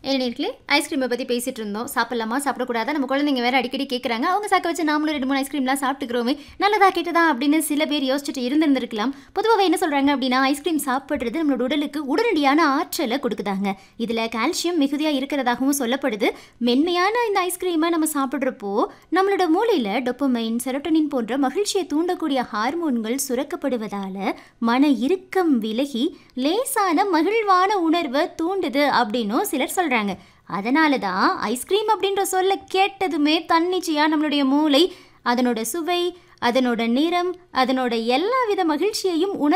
நேர்களே ஐஸ்கிரீமை பற்றி பேசிட்டு இருந்தோம் சாப்பிடலாமா சாப்பிடக்கூடாதா நம்ம குழந்தைங்க வேற அடிக்கடி கேட்குறாங்க அவங்க சாக்க வச்சு நாமளும் ரெண்டு மூணு ஐஸ்கிரீம்லாம் சாப்பிட்டுக்கிறோமே நல்லதா கெட்டதா அப்படின்னு சில பேர் யோசிச்சுட்டு இருந்திருந்திருக்கலாம் பொதுவாக என்ன சொல்கிறாங்க அப்படின்னா ஐஸ்கிரீம் சாப்பிட்றது நம்மளோட உடலுக்கு உடனடியான ஆற்றலை கொடுக்குதாங்க இதில் கால்சியம் மிகுதியாக இருக்கிறதாகவும் சொல்லப்படுது மென்மையான இந்த ஐஸ்கிரீமை நம்ம சாப்பிட்றப்போ நம்மளோட மூளையில் டொப்பமைன் செரோட்டனின் போன்ற மகிழ்ச்சியை தூண்டக்கூடிய ஹார்மோன்கள் சுரக்கப்படுவதால மன இறுக்கம் விலகி லேசான மகிழ்வான உணர்வை தூண்டுது அப்படின்னும் சிலர் சொல்கிறாங்க அதனால தான் ஐஸ்கிரீம் அப்படின்ற சொல்ல கேட்டதுமே தன்னிச்சையாக நம்மளுடைய மூளை அதனோட சுவை அதனோட நிறம் அதனோட எல்லா வித மகிழ்ச்சியையும் உணர்